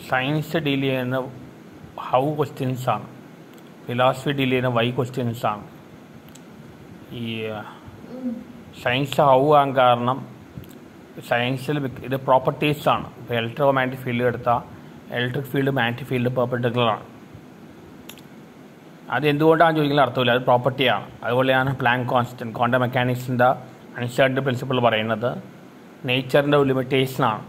science deal ചെയ്യുന്ന how questions ആണ് philosophy deal ചെയ്യുന്ന വൈ ക്വസ്റ്റ്യൻസ് ആണ് ഈ സയൻസ് ഹൗ ആകാൻ കാരണം സയൻസിൽ ഇത് പ്രോപ്പർട്ടീസ് ആണ് ഇപ്പോൾ ഇലക്ട്രോ മാഗ്നറ്റിക് ഫീൽഡ് എടുത്താൽ ഇലക്ട്രിക് ഫീൽഡ് മാഗ്നറ്റിക് ഫീൽഡ് പെർപെൻഡിക്കുലറാണ് അത് എന്തുകൊണ്ടാണ് ചോദിക്കുന്ന അർത്ഥമില്ല അത് പ്രോപ്പർട്ടിയാണ് അതുപോലെയാണ് പ്ലാൻ കോൺസ്റ്റൻറ്റ് ക്വാണ്ടം മെക്കാനിക്സിൻ്റെ അൺസർട്ടൻ പ്രിൻസിപ്പിൾ പറയുന്നത് നേച്ചറിൻ്റെ ഒരു ലിമിറ്റേഷനാണ്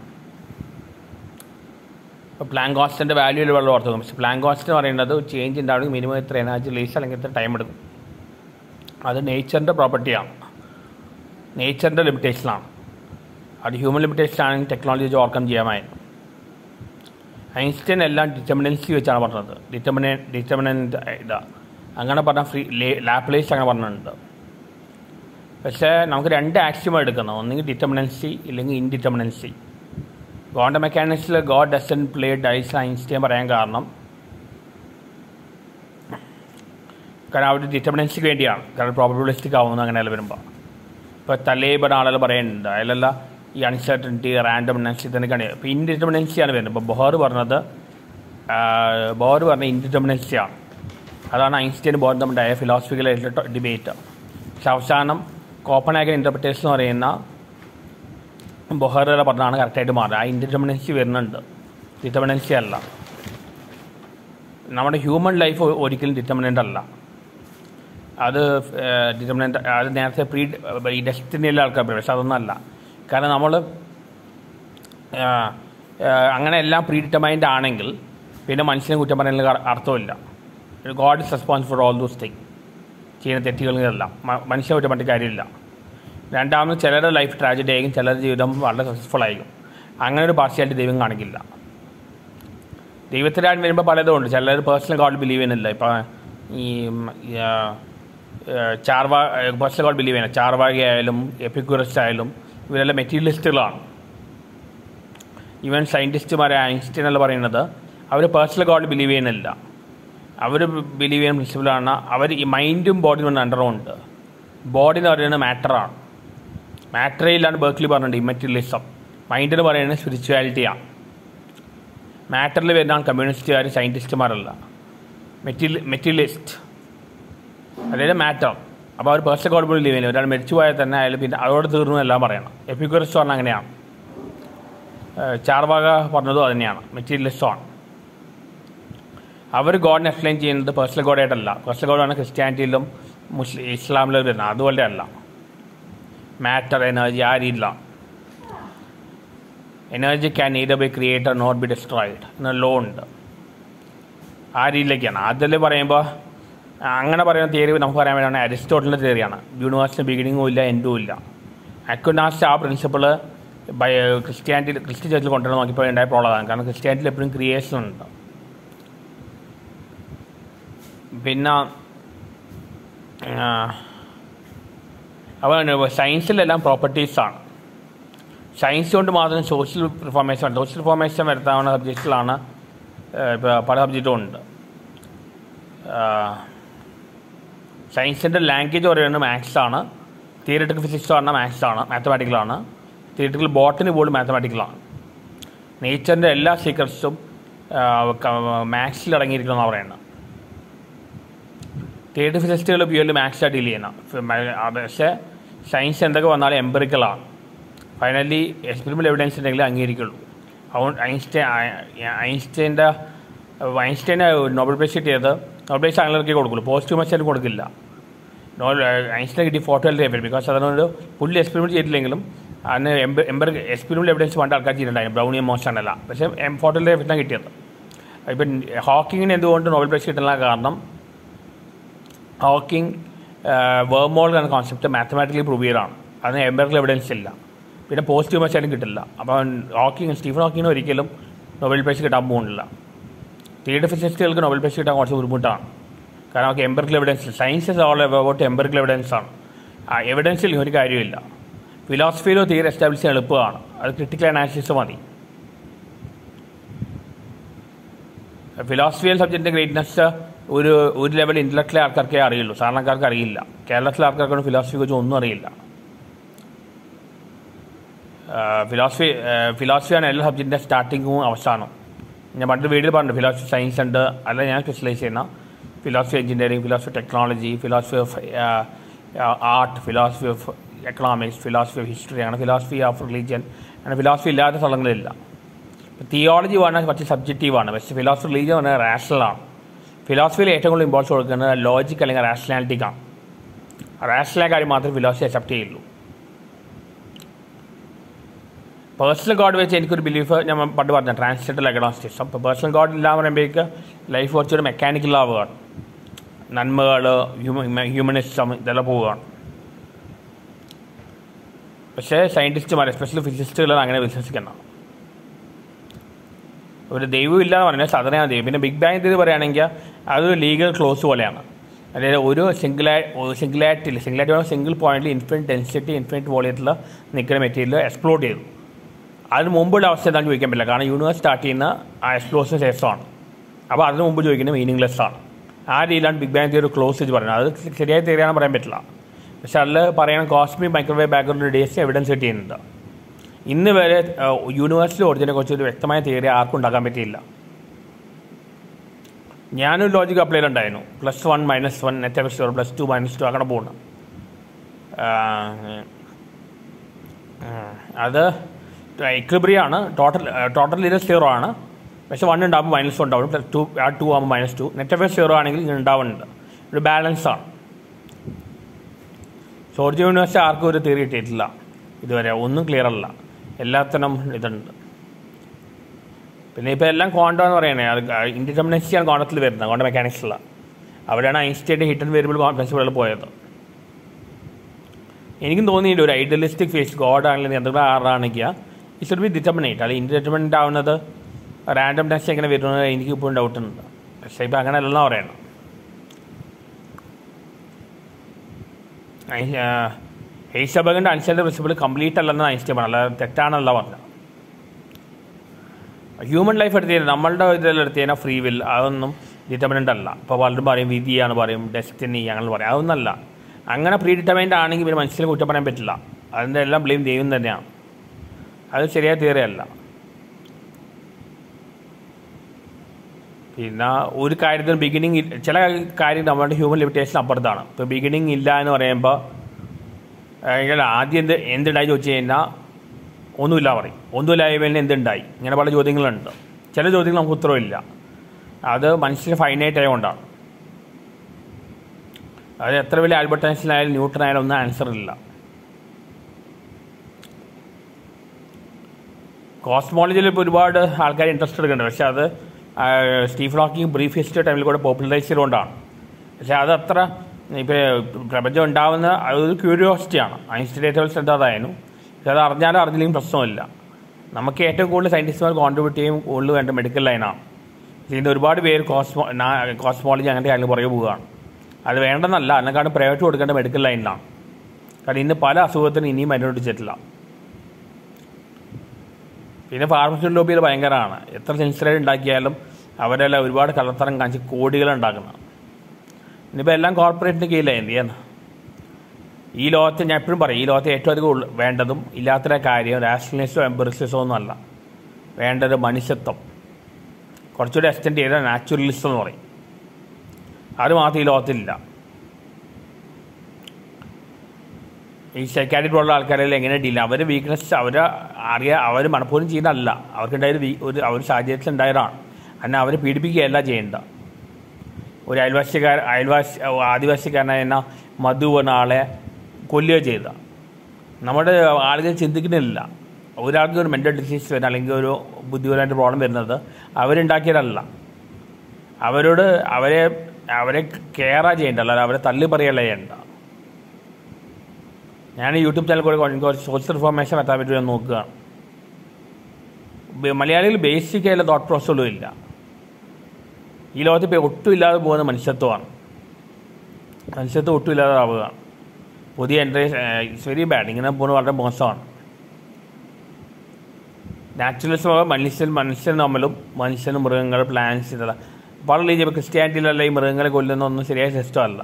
ഇപ്പോൾ പ്ലാൻ കോൺസ്റ്റൻ്റെ വാല്യൂ വെള്ളം ഓർത്ത് പക്ഷേ പ്ലാൻ കോൺസ്റ്റന്റ് പറയുന്നത് ചേഞ്ച് ഉണ്ടാവണമെങ്കിൽ മിനിമം ഇത്ര എനർജി റിലീസ് അല്ലെങ്കിൽ ഇത്ര ടൈം എടുക്കും അത് നേച്ചറിൻ്റെ പ്രോപ്പർട്ടിയാണ് നേച്ചറിൻ്റെ ലിമിറ്റേഷനാണ് അത് ഹ്യൂമൻ ലിമിറ്റേഷൻ ആണെങ്കിൽ ടെക്നോളജി വെച്ച് ഓവർകം ചെയ്യാമായിരുന്നു ഐൻസ്റ്റൈൻ എല്ലാം ഡിറ്റർമിനൻസി വെച്ചാണ് പറഞ്ഞത് ഡിറ്റർമിനേ ഡിറ്റർമിനൻ്റ് ഇതാ അങ്ങനെ പറഞ്ഞ ഫ്രീ ലാപ്ലേസ് അങ്ങനെ പറഞ്ഞിട്ടുണ്ട് പക്ഷേ നമുക്ക് രണ്ട് ആക്സിമം എടുക്കണം ഒന്നെങ്കിൽ ഡിറ്റർമിനൻസി ഇല്ലെങ്കിൽ ഇൻഡിറ്റർമിനൻസി ക്വാണ്ടം മെക്കാനിക്സിൽ God doesn't play dice Einstein പറയാൻ കാരണം കാരണം അവർ ഡിറ്റർമിനൻസിക്ക് വേണ്ടിയാണ് കാരണം പ്രോബബിലിസ്റ്റിക് ആവുന്നു അങ്ങനെയല്ല വരുമ്പോൾ ഇപ്പോൾ തലേബർ ആളുകൾ പറയുന്നുണ്ട് അതിലല്ല ഈ അൺസർട്ടനിറ്റി റാൻഡംനെസ് ഇതൊക്കെയാണ് ഇപ്പോൾ ഇൻഡിറ്റർമിനൻസിയാണ് വരുന്നത് ഇപ്പോൾ ബോർ പറഞ്ഞത് ബോർ പറഞ്ഞ ഇൻഡിറ്റർമിനൻസിയാണ് അതാണ് ഐൻസ്റ്റൈൻ ബോർ തമ്മിലുണ്ടായ ഫിലോസഫിക്കലായിട്ടുള്ള ഡിബേറ്റ് പക്ഷെ അവസാനം കോപ്പനാഗൻ ഇൻ്റർപ്രിറ്റേഷൻ എന്ന് പറയുന്ന ബൊഹറുടെ പറഞ്ഞാണ് കറക്റ്റായിട്ട് മാറുക ആ ഇൻഡിറ്റർമിനൻസി വരുന്നുണ്ട് ഡിറ്റർമിനൻസി അല്ല നമ്മുടെ ഹ്യൂമൻ ലൈഫ് ഒരിക്കലും ഡിറ്റർമിനൻ്റ് അല്ല അത് ഡിറ്റർമിനൻ്റ് അത് നേരത്തെ പ്രീ ഈ ഡെസ്റ്റിനിയുള്ള ആൾക്കാർ പറയും പക്ഷെ അതൊന്നല്ല കാരണം നമ്മൾ അങ്ങനെ എല്ലാം പ്രീ ഡിറ്റർമൈൻഡ് ആണെങ്കിൽ പിന്നെ മനുഷ്യനെ കുറ്റം പറയുന്നതിൽ അർത്ഥമില്ല God is responsible for all those thing ചെയ്യുന്ന തെറ്റുകളെല്ലാം മനുഷ്യനെ കുറ്റം പറഞ്ഞിട്ട് കാര്യമില്ല രണ്ടാമത് ചിലരുടെ ലൈഫ് ട്രാജഡി ആയിരിക്കും ചിലരുടെ ജീവിതം വളരെ സക്സസ്ഫുൾ ആയിരിക്കും അങ്ങനെ ഒരു പാർഷ്യാലിറ്റി ദൈവം കാണിക്കില്ല ദൈവത്തിലാണ് വരുമ്പോൾ പലതും ഉണ്ട് ചിലർ പേഴ്സണൽ ഗോഡ് ബിലീവ് ചെയ്യുന്നില്ല ഇപ്പോൾ ഈ ചാർവാ പേഴ്സണൽ ഗോഡ് ബിലീവ് ചെയ്യുന്നത് ചാർവാഗി ആയാലും എപ്പിക്യൂറസ്റ്റ് ആയാലും ഇവരെല്ലാം മെറ്റീരിയലിസ്റ്റുകളാണ് ഈവൻ സയൻറ്റിസ്റ്റുമാരെ ഐൻസ്റ്റൈൻ എന്ന് പറയുന്നത് അവർ പേഴ്സണൽ ഗോഡ് ബിലീവ് ചെയ്യുന്നില്ല അവർ ബിലീവ് ചെയ്യുന്ന പ്രിൻസിപ്പിളാണ് അവർ ഈ മൈൻഡും ബോഡിയും കൊണ്ട് അണ്ടറുണ്ട് ബോഡി എന്ന് പറയുന്നത് മാറ്ററാണ് മാറ്ററയിലാണ് ബേർക്ക്ലി പറഞ്ഞിട്ടുണ്ട് ഇമ്മറ്റീരിയലിസം മൈൻഡ് എന്ന് പറയുന്നത് സ്പിരിച്വാലിറ്റിയാണ് മാറ്ററിൽ വരുന്നതാണ് കമ്മ്യൂണിസ്റ്റുകാർ സയൻറ്റിസ്റ്റുമാരല്ല മെറ്റീരിയൽ മെറ്റീരിയലിസ്റ്റ് അതായത് മാറ്റർ അപ്പോൾ അവർ പേഴ്സണൽ ഗോഡ് ബിലീവ് ചെയ്യുന്നത് ഒരാൾ മരിച്ചു പോയാൽ തന്നെ അയാൾ പിന്നെ അതോടെ തീർന്നു എല്ലാം പറയണം എപ്പിക്യൂറിസ്റ്റ് പറഞ്ഞാൽ അങ്ങനെയാണ് ചാർവാക പറഞ്ഞതും അതുതന്നെയാണ് മെറ്റീരിയലിസ്റ്റമാണ് അവർ ഗോഡിനെ എക്സ്പ്ലെയിൻ ചെയ്യുന്നത് പേഴ്സണൽ ഗോഡായിട്ടല്ല പേഴ്സണൽ ഗോഡാണ് ക്രിസ്ത്യാനിറ്റിയിലും മുസ്ലിം ഇസ്ലാമിലും വരുന്നത് അതുപോലെ അല്ല മാറ്റർ എനർജി ആ രീതിയിലാണ് energy can neither be created not be destroyed എന്ന ലോ ഉണ്ട് ആ രീതിയിലേക്കാണ് അതിൽ പറയുമ്പോൾ അങ്ങനെ പറയുന്ന തിയറി നമുക്ക് പറയാൻ വേണ്ടിയാണ് അരിസ്റ്റോട്ടലിൻ്റെ തിയറിയാണ് യൂണിവേഴ്സിന് ബിഗിനിങ്ങും ഇല്ല എൻഡും ഇല്ല അക്വനാസ്റ്റ് ആ പ്രിൻസിപ്പിൾ ബൈ ക്രിസ്ത്യാനിറ്റി ക്രിസ്ത്യൻ ചർച്ചിൽ കൊണ്ടുവരാൻ നോക്കിയപ്പോൾ ഉണ്ടായ പ്രോബ്ലമാണ് കാരണം ക്രിസ്ത്യാനിറ്റിയിൽ എപ്പോഴും ക്രിയേഷൻ ഉണ്ട് പിന്നെ അപ്പോൾ സയൻസിലെല്ലാം പ്രോപ്പർട്ടീസാണ് സയൻസ് കൊണ്ട് മാത്രം സോഷ്യൽ ഫോർമേഷൻ സോഷ്യൽ ഫോർമേഷൻ വരുത്താവുന്ന സബ്ജക്റ്റിലാണ് ഇപ്പോൾ പല സബ്ജക്റ്റും ഉണ്ട് സയൻസിൻ്റെ ലാംഗ്വേജ് പറയുന്നത് മാത്സ് ആണ് തിയറിറ്റിക്കൽ ഫിസിക്സ് പറഞ്ഞാൽ മാത്സ് ആണ് മാത്തമാറ്റിക്കലാണ് തിയറിറ്റിക്കൽ ബോട്ടണി പോലും മാത്തമാറ്റിക്കലാണ് നേച്ചറിൻ്റെ എല്ലാ സീക്രട്സും മാത്സിൽ അടങ്ങിയിരിക്കണമെന്നാണ് പറയുന്നത് തിയറി ഫിസിക്സുകൾ പ്യൂർലി മാത്സാണ് ഡീൽ ചെയ്യണം പക്ഷേ സയൻസ് എന്തൊക്കെ വന്നാലും എംപറിക്കലാണ് ഫൈനലി എക്സ്പെരിമെൻ്റ് എവിഡൻസ് ഉണ്ടെങ്കിൽ അംഗീകരിക്കുള്ളൂ അതുകൊണ്ട് ഐൻസ്റ്റൈൻ ഐൻസ്റ്റൈൻ്റെ ഐൻസ്റ്റൈനെ നോബൽ പ്രൈസ് കിട്ടിയത് നോബൽ പ്രൈസ് ആളുകൾക്ക് കൊടുക്കുള്ളൂ പോസിറ്റീവ് മെസ്സേജ് കൊടുക്കില്ല നോ ഐൻസ്റ്റൈൻ കിട്ടി ഫോട്ടോ എല്ലാം ബിക്കോസ് അതിനൊരു പുള്ളി എക്സ്പെരിമെൻറ്റ് ചെയ്തില്ലെങ്കിലും അതിന് എംബർ എംബർ എക്സ്പെരിമെൻ്റ് എവിഡൻസ് പണ്ട് ആൾക്കാർ ചെയ്തിട്ടുണ്ടായിരുന്നു ബ്രൗണിയും മോശമാണല്ല പക്ഷേ ഫോട്ടോ എല്ലാം കിട്ടിയത് ഇപ്പം ഹോക്കിങ്ങിന് എന്തുകൊണ്ട് നോബൽ പ്രൈസ് കിട്ടുന്ന കാരണം ഹോക്കിംഗ് വേർമോൾ എന്ന കോൺസെപ്റ്റ് മാത്തമാറ്റിക്കലി പ്രൂവ് ചെയ്തതാണ് അതിന് എംബറിക്കൽ എവിഡൻസ് ഇല്ല പിന്നെ പോസിറ്റീവ് മെസ്സേജും കിട്ടില്ല അപ്പോൾ ഹോക്കിംഗ് സ്റ്റീഫൻ ഹോക്കിങ്ങിന് ഒരിക്കലും നൊബൽ പ്രൈസ് കിട്ടാൻ പോകുന്നില്ല തിയറി ഫിസിക്സുകൾക്ക് നൊബൽ പ്രൈസ് കിട്ടാൻ കുറച്ച് ബുദ്ധിമുട്ടാണ് കാരണം അവർക്ക് empirical evidence science is all about empirical evidence ആണ് ആ എവിഡൻസിൽ ഒരു കാര്യമില്ല ഫിലോസഫിയിലോ തിയറി എസ്റ്റാബ്ലിഷ് ചെയ്യാൻ എളുപ്പമാണ് അത് ക്രിട്ടിക്കൽ അനാലിസിസ് മതി ഫിലോസഫിയൽ സബ്ജക്റ്റിൻ്റെ ഗ്രേറ്റ്നെസ് ഒരു ഒരു ലെവൽ ഇൻ്റലക്ച്വൽ ആൾക്കാർക്കേ അറിയുള്ളൂ സാധാരണക്കാർക്ക് അറിയില്ല കേരളത്തിലെ ആൾക്കാർക്കൊന്നും ഫിലോസഫിയെ കുറിച്ച് ഒന്നും അറിയില്ല ഫിലോസഫി ഫിലോസഫിയാണ് എല്ലാ സബ്ജക്റ്റിൻ്റെ സ്റ്റാർട്ടിങ്ങും അവസാനവും ഞാൻ പണ്ട് വീഡിയോയിൽ പറഞ്ഞു ഫിലോസഫി സയൻസ് ഉണ്ട് അല്ല ഞാൻ സ്പെഷ്യലൈസ് ചെയ്യുന്ന philosophy engineering philosophy technology philosophy of art philosophy of economics philosophy of history അങ്ങനെ ഫിലോസഫി ഓഫ് റിലീജിയൻ അങ്ങനെ ഫിലോസഫി ഇല്ലാത്ത സ്ഥലങ്ങളില്ല തിയോളജി പറഞ്ഞാൽ കുറച്ച് സബ്ജക്റ്റീവാണ് പക്ഷേ ഫിലോസഫി റിലീജിയൻ പറഞ്ഞാൽ റാഷണലാണ് ഫിലോസഫിയിൽ ഏറ്റവും കൂടുതൽ ഇമ്പോർട്ടൻസ് കൊടുക്കുന്നത് ലോജിക് അല്ലെങ്കിൽ റാഷണാലിറ്റിക്കാണ് റാഷണൽ കാര്യം മാത്രമേ ഫിലോസഫി അക്സെപ്റ്റ് ചെയ്യുള്ളൂ പേഴ്സണൽ ഗോഡ് വെച്ച് എനിക്കൊരു ബിലീഫ് ഞാൻ പണ്ട് പറഞ്ഞു ട്രാൻസ്ജെൻഡർ അഗണോസ്റ്റിസം അപ്പോൾ പേഴ്സണൽ ഗോഡ് ഇല്ല എന്ന് പറയുമ്പോഴേക്ക് ലൈഫ് കുറച്ചൊരു മെക്കാനിക്കൽ ആവുകയാണ് നന്മകൾ ഹ്യൂമനിസം ഇതെല്ലാം പോവുകയാണ് പക്ഷേ സയൻറ്റിസ്റ്റുമാർ എസ്പെഷ്യലി ഫിസിസ്റ്റുകൾ അങ്ങനെ വിശ്വസിക്കണം ഒരു ദൈവം ഇല്ല എന്ന് പറഞ്ഞാൽ സാധാരണ ദൈവം പിന്നെ ബിഗ് ബാങ് ഇത് പറയുകയാണെങ്കിൽ അതൊരു ലീഗൽ ക്ലോസ് പോലെയാണ് അതായത് ഒരു സിംഗിളാ സിംഗിളായിട്ടിൽ സിംഗിളായിട്ട് സിംഗിൾ പോയിന്റിൽ ഇൻഫിനിറ്റ് ഡെൻസിറ്റി ഇൻഫിനിറ്റ് വോളിയത്തിൽ നിൽക്കുന്ന മെറ്റീരിയൽ എക്സ്പ്ലോഡ് ചെയ്തു അതിന് മുമ്പുള്ള അവസ്ഥ എന്താണെന്ന് ചോദിക്കാൻ പറ്റില്ല കാരണം യൂണിവേഴ്സ് സ്റ്റാർട്ട് ചെയ്യുന്ന ആ എക്സ്പ്ലോഷൻ ശേഷമാണ് അപ്പോൾ അതിന് മുമ്പ് ചോദിക്കുന്നത് മീനിങ്ലെസ് ആണ് ആ രീതിയിലാണ് ബിഗ് ബാങ് തിയറി ക്ലോസ് ചെയ്ത് പറയുന്നത് അത് ശരിയായ തിയറിയാണെന്ന് പറയാൻ പറ്റില്ല പക്ഷെ അതിൽ പറയണം കോസ്മിക് മൈക്രോവേവ് ബാക്ക്ഗ്രൗണ്ട് ഡേസ് എവിഡൻസ് കിട്ടിയിട്ടുണ്ട് ഇന്ന് വരെ യൂണിവേഴ്സിറ്റി ഒറിജിനെ കുറിച്ച് ഒരു വ്യക്തമായ തിയറി ആർക്കും ഉണ്ടാക്കാൻ പറ്റിയില്ല ഞാനൊരു ലോജിക് അപ്ലൈ ഉണ്ടായിരുന്നു plus one minus one net x plus two minus two അങ്ങനെ പോകണം അത് എക്ലിബ്രിയാണ് ടോട്ടൽ ടോട്ടൽ ഇത് സീറോ ആണ് പക്ഷെ വൺ ഉണ്ടാകുമ്പോൾ മൈനസ് ഉണ്ടാവും പ്ലസ് ടു ആ ടു ആകുമ്പോൾ minus two net f zero ആണെങ്കിൽ ഇങ്ങനെ ഉണ്ടാവുന്നുണ്ട് ഒരു ബാലൻസ് ആണ് സോർജ് യൂണിവേഴ്സിറ്റി ആർക്കും ഒരു തിയറി കിട്ടിയിട്ടില്ല ഇതുവരെ ഒന്നും ക്ലിയർ അല്ല എല്ലാത്തിനും ഇതുണ്ട് പിന്നെ ഇപ്പോൾ എല്ലാം ക്വാണ്ടം എന്ന് പറയുന്നത് അത് ഇൻഡിറ്റർമിനൻസിയാണ് ക്വാണ്ടത്തിൽ വരുന്നത് ക്വാണ്ടം മെക്കാനിക്സിലുള്ള അവിടെയാണ് ഐൻസ്റ്റൈൻ്റെ ഹിഡൻ വേരിയബിൾ പ്രിൻസിപ്പിളുകൾ പോയത് എനിക്കും തോന്നിയില്ല ഒരു ഐഡിയലിസ്റ്റിക് ഫേസ് ഗോഡ് ആണെങ്കിൽ എന്തെങ്കിലും ആറാണെങ്കിൽ ഇറ്റ് ഷുഡ് ബി ഡിറ്റർമിനേറ്റ് അല്ലെങ്കിൽ ഇൻഡിറ്റർമിനൻ്റ് ആവുന്നത് റാൻഡംനെസ് എങ്ങനെ വരുന്നത് എനിക്ക് ഇപ്പോഴും ഡൗട്ട് ഉണ്ട് പക്ഷേ ഇപ്പോൾ അങ്ങനെ അല്ലെന്നാണ് പറയണം ഹെയ്സബഗിൻ്റെ അൻസൈൻ്റെ പ്രിൻസിപ്പിൾ കംപ്ലീറ്റ് അല്ലെന്ന് ഐൻസ്റ്റൈൻ പറഞ്ഞു അല്ലാതെ തെറ്റാണല്ല പറഞ്ഞത് ഹ്യൂമൻ ലൈഫ് എടുത്ത് കഴിഞ്ഞാൽ നമ്മളുടെ ഇതിലെടുത്ത് എടുത്ത് കഴിഞ്ഞാൽ ഫ്രീ വിൽ അതൊന്നും ഡിറ്റർമിനൻ്റ് അല്ല ഇപ്പോൾ പലരും പറയും വിധിയാണ് പറയും ഡെസ്റ്റിനി അങ്ങനെ പറയും അതൊന്നല്ല അങ്ങനെ പ്രീ ഡിറ്റർമൈൻഡ് ആണെങ്കിൽ പിന്നെ മനുഷ്യനെ കുറ്റം പറയാൻ പറ്റില്ല അതിൻ്റെ എല്ലാം ബ്ലെയിം ദൈവം തന്നെയാണ് അത് ശരിയായ തിയറി അല്ല പിന്നെ ഒരു കാര്യത്തിന് ബിഗിനിങ് ചില കാര്യം നമ്മുടെ ഹ്യൂമൻ ലിമിറ്റേഷൻ അപ്പുറത്താണ് ഇപ്പോൾ ബിഗിനിങ് ഇല്ല എന്ന് പറയുമ്പോൾ അല്ലെങ്കിൽ ആദ്യം എന്ത് എന്തുണ്ടായി ചോദിച്ചു കഴിഞ്ഞാൽ ഒന്നുമില്ല പറയും ഒന്നുമില്ലായ്മയിൽ എന്തുണ്ടായി ഇങ്ങനെ പല ചോദ്യങ്ങളുണ്ട് ചില ചോദ്യങ്ങൾ നമുക്ക് ഉത്തരവില്ല അത് മനുഷ്യന് ഫൈനൈറ്റ് ആയതുകൊണ്ടാണ് അത് എത്ര വലിയ ആൽബർട്ട് ഐൻസ്റ്റൈൻ ആയാലും ന്യൂട്ടൺ ആയാലും ഒന്നും ആൻസർ ഇല്ല കോസ്മോളജിയിൽ ഇപ്പോൾ ഒരുപാട് ആൾക്കാർ ഇൻട്രസ്റ്റ് എടുക്കുന്നുണ്ട് പക്ഷെ അത് സ്റ്റീഫൻ ഹോക്കിംഗ് ബ്രീഫ് ഹിസ്റ്ററി ടൈമിൽ കൂടെ പോപ്പുലറൈസ് ചെയ്തുകൊണ്ടാണ് പക്ഷെ അത് അത്ര ഇപ്പോൾ പ്രപഞ്ചം ഉണ്ടാവുന്ന അതൊരു ക്യൂരിയോസിറ്റിയാണ് ഐൻസ്റ്റൈൻ ഏറ്റവും ശ്രദ്ധ അതായിരുന്നു പക്ഷെ അത് അറിഞ്ഞാലും അറിഞ്ഞില്ലെങ്കിൽ പ്രശ്നമില്ല നമുക്ക് ഏറ്റവും കൂടുതൽ സയൻറ്റിസ്റ്റുമാർ കോൺട്രിബ്യൂട്ട് ചെയ്യും കൂടുതൽ വേണ്ട മെഡിക്കൽ ലൈനാണ് ഇതിൻ്റെ ഒരുപാട് പേര് കോസ്മോ കോസ്മോളജി അങ്ങനത്തെ കാര്യങ്ങൾ പുറകെ പോവുകയാണ് അത് വേണ്ടെന്നല്ല അതിനെക്കാളും പ്രൈവറ്റ് കൊടുക്കേണ്ട മെഡിക്കൽ ലൈനിലാണ് കാരണം ഇന്ന് പല അസുഖത്തിനും ഇനിയും മരുന്ന് പിടിച്ചിട്ടില്ല പിന്നെ ഫാർമസ്യൂട്ടിക്കൽ ലോബിയിൽ ഭയങ്കരമാണ് എത്ര സെൻസറേറ്റ് ഉണ്ടാക്കിയാലും അവരെല്ലാം ഒരുപാട് കള്ളത്തരം കാണിച്ച് കോടികൾ ഉണ്ടാക്കുന്നത് ഇനിയിപ്പോൾ എല്ലാം കോർപ്പറേറ്റിന് കീഴിലാണ് എന്ത് ചെയ്യാൻ ഈ ലോകത്ത് ഞാൻ എപ്പോഴും പറയും ഈ ലോകത്ത് ഏറ്റവും അധികം ഉള്ള- വേണ്ടതും ഇല്ലാത്തൊരു കാര്യം രാഷണലിസമോ എംബറിസിസോ ഒന്നുമല്ല വേണ്ടത് മനുഷ്യത്വം കുറച്ചുകൂടി എക്സ്റ്റെൻഡ് ചെയ്ത നാച്ചുറലിസം എന്ന് പറയും അത് മാത്രം ഈ ലോകത്തിലില്ല ഈ സൈക്കാട്രിക് ഉള്ള ആൾക്കാരെല്ലാം എങ്ങനെ ഡീൽ അവർ വീക്ക്നെസ് അവർ അറിയാ അവർ മനഃപൂർവ്വം ചെയ്യുന്നതല്ല അവർക്കുണ്ടായൊരു വീ ഒരു അവർ സാഹചര്യത്തിൽ ഉണ്ടായതാണ് എന്നാൽ അവരെ പീഡിപ്പിക്കുകയല്ല ചെയ്യേണ്ട ഒരു അയൽവാസിക്കാർ അയൽവാസി ആദിവാസിക്കാരനായ എന്ന മധു എന്ന ആളെ കൊല്ലുക ചെയ്ത നമ്മുടെ ആളുകൾ ചിന്തിക്കുന്നില്ല ഒരാൾക്ക് ഒരു മെൻ്റൽ ഡിസീസ് വരുന്ന അല്ലെങ്കിൽ ഒരു ബുദ്ധിപരമായിട്ട് പ്രോബ്ലം വരുന്നത് അവരുണ്ടാക്കിയതല്ല അവരോട് അവരെ അവരെ കെയറാ ചെയ്യേണ്ട അല്ലാതെ അവരെ തള്ളി പറയല്ല ചെയ്യേണ്ട ഞാൻ യൂട്യൂബ് ചാനൽ കൂടെ കുറച്ച് സോഷ്യൽ ഇൻഫോർമേഷൻ എത്താൻ പറ്റുമോ എന്ന് നോക്കുകയാണ് ബ- മലയാളികൾ ബേസിക് ആയിട്ടുള്ള തോട്ട് പ്രോസസ്സുകളും ഇല്ല ഈ ലോകത്ത് ഇപ്പോൾ ഒട്ടും ഇല്ലാതെ പോകുന്ന മനുഷ്യത്വമാണ് മനുഷ്യത്വം ഒട്ടും ഇല്ലാതാവുക പുതിയ എൻട്രേസ് ഇറ്റ്സ് വെരി ബാഡ് ഇങ്ങനെ പോകുന്നത് വളരെ മോശമാണ് നാച്ചുറലിസം മനുഷ്യൻ മനുഷ്യൻ തമ്മിലും മനുഷ്യനും മൃഗങ്ങൾ പ്ലാന്റ്സ് ഇതെല്ലാം വളരെ ഇപ്പോൾ ക്രിസ്ത്യാനിറ്റിയിലല്ല ഈ മൃഗങ്ങളെ കൊല്ലുന്നൊന്നും ശരിയായ സിസ്റ്റം അല്ല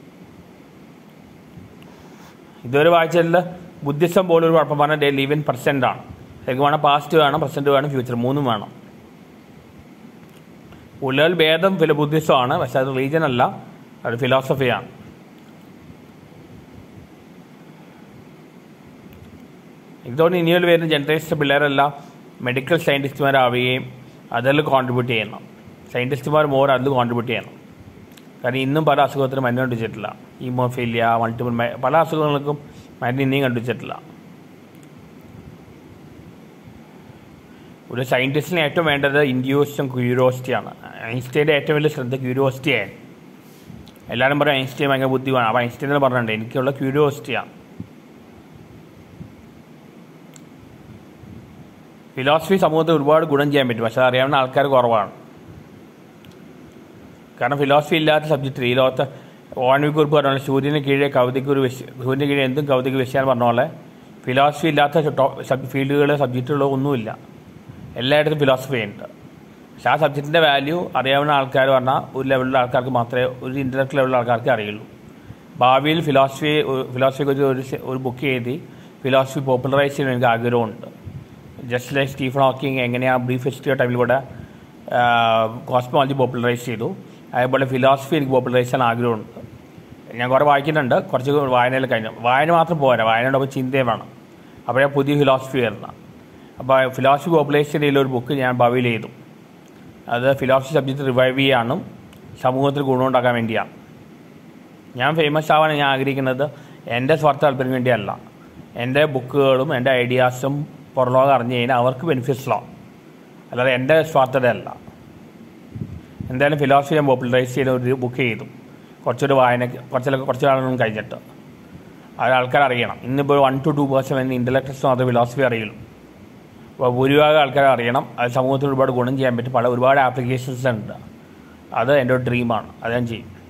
ഇതുവരെ വായിച്ചതിൽ ബുദ്ധിസം പോലും ഒരു കുഴപ്പം പറഞ്ഞാൽ ലീവ് ഇൻ പെർസെൻ്റ് ആണ് ശരിക്കും വേണം പാസ്റ്റ് വേണം പ്രസൻറ്റ് വേണം ഫ്യൂച്ചർ മൂന്നും വേണം ഉള്ളൽ ഭേദം ഫില ബുദ്ധിസമാണ് പക്ഷെ അത് റിലീജൻ അല്ല അത് ഫിലോസഫിയാണ് എനിക്ക് തോന്നുന്നു ഇനിയൊരു വരുന്ന ജനറേഷൻ പിള്ളേരെല്ലാം മെഡിക്കൽ സയൻറ്റിസ്റ്റുമാരാവുകയും അതിൽ കോൺട്രിബ്യൂട്ട് ചെയ്യണം സയൻറ്റിസ്റ്റുമാർ മോർ അതിൽ കോൺട്രിബ്യൂട്ട് ചെയ്യണം കാരണം ഇന്നും പല അസുഖത്തിനും മരുന്ന് കണ്ടുവച്ചിട്ടില്ല ഹീമോഫീലിയ മൾട്ടിപ്പിൾ പല അസുഖങ്ങൾക്കും മരുന്ന് ഇനിയും കണ്ടുവച്ചിട്ടില്ല ഒരു സയൻറ്റിസ്റ്റിന് ഏറ്റവും വേണ്ടത് ഇൻഡ്യൂസും ക്യൂരിയോസിറ്റിയാണ് ഐൻസ്റ്റൈൻ്റെ ഏറ്റവും വലിയ ശ്രദ്ധ ക്യൂരിയോസിറ്റിയാണ് എല്ലാവരും പറയും ഐൻസ്റ്റൈൻ ഭയങ്കര ബുദ്ധിമാണ് അപ്പോൾ ഐൻസ്റ്റൈൻ തന്നെ പറഞ്ഞിട്ടുണ്ട് എനിക്കുള്ള ക്യൂരിയോസിറ്റിയാണ് ഫിലോസഫി സമൂഹത്തിൽ ഒരുപാട് ഗുണം ചെയ്യാൻ പറ്റും പക്ഷെ അത് അറിയാവുന്ന ആൾക്കാർ കുറവാണ് കാരണം ഫിലോസഫി ഇല്ലാത്ത സബ്ജക്റ്റ് ഈ ലോകത്ത് ഓൺവിക്കുറിപ്പ് പറഞ്ഞ പോലെ സൂര്യന് കീഴെ കവിതയ്ക്ക് ഒരു വിഷ സൂര്യന് കീഴെ എന്തും കവിതയ്ക്ക് വിഷയം പറഞ്ഞ പോലെ ഫിലോസഫി ഇല്ലാത്ത സബ് ഫീൽഡുകൾ സബ്ജക്റ്റുകളോ ഒന്നുമില്ല എല്ലായിടത്തും ഫിലോസഫി ഉണ്ട് പക്ഷെ ആ സബ്ജക്റ്റിൻ്റെ വാല്യൂ അറിയാവുന്ന ആൾക്കാർ പറഞ്ഞാൽ ഒരു ലെവലിലുള്ള ആൾക്കാർക്ക് മാത്രമേ ഒരു ഇൻ്റലക്ട് ലെവലിലുള്ള ആൾക്കാർക്ക് അറിയുള്ളൂ ഭാവിയിൽ ഫിലോസഫി ഫിലോസഫിക്ക് ഒരു ഒരു ഒരു ബുക്ക് എഴുതി ഫിലോസഫി പോപ്പുലറൈസ് ചെയ്യാൻ എനിക്ക് ആഗ്രഹമുണ്ട് ജസ്റ്റ് ലൈക്ക് സ്റ്റീഫൻ ഹോക്കിംഗ് എങ്ങനെയാണ് ബ്രീഫ് ഹിസ്റ്ററി ടൈമിലൂടെ കോസ്മോളജി പോപ്പുലറൈസ് ചെയ്തു അതേപോലെ ഫിലോസഫി എനിക്ക് പോപ്പുലറൈസ് ചെയ്യാൻ ആഗ്രഹമുണ്ട് ഞാൻ കുറേ വായിക്കുന്നുണ്ട് കുറച്ച് വായനയിൽ കഴിഞ്ഞു വായന മാത്രം പോരാ വായനയോടൊപ്പം ചിന്തയും വേണം അപ്പോഴേ പുതിയ ഫിലോസഫി വരണം അപ്പോൾ ഫിലോസഫി പോപ്പുലറൈസ് ചെയ്യുന്ന ഒരു ബുക്ക് ഞാൻ ഭാവിയിൽ ചെയ്തു അത് ഫിലോസഫി സബ്ജക്റ്റ് റിവൈവ് ചെയ്യാനും സമൂഹത്തിൽ ഗുണമുണ്ടാക്കാൻ വേണ്ടിയാണ് ഞാൻ ഫേമസ് ആവാൻ ഞാൻ ആഗ്രഹിക്കുന്നത് എൻ്റെ സ്വാർത്ഥ താല്പര്യം വേണ്ടിയല്ല എൻ്റെ ബുക്കുകളും എൻ്റെ ഐഡിയാസും പുറലോകം അറിഞ്ഞു കഴിഞ്ഞാൽ അവർക്ക് ബെനിഫിറ്റ്സിലാവും അല്ലാതെ എൻ്റെ സ്വാർത്ഥതയല്ല എന്തായാലും ഫിലോസഫി ഞാൻ പോപ്പുലറൈസ് ചെയ്ത ഒരു ബുക്ക് ചെയ്തു കുറച്ചൊരു വായന കുറച്ചിലൊക്കെ കുറച്ച് നാളൊന്നും കഴിഞ്ഞിട്ട് അത് ആൾക്കാർ അറിയണം ഇന്നിപ്പോൾ one two two person intellectuals മാത്രമേ ഫിലോസഫി അറിയുള്ളൂ അപ്പോൾ ഭൂരിഭാഗം ആൾക്കാർ അറിയണം അത് സമൂഹത്തിൽ ഒരുപാട് ഗുണം ചെയ്യാൻ പറ്റും പല ഒരുപാട് ആപ്ലിക്കേഷൻസ് ഉണ്ട് അത് എൻ്റെ ഒരു ഡ്രീമാണ് അത് ഞാൻ ചെയ്യും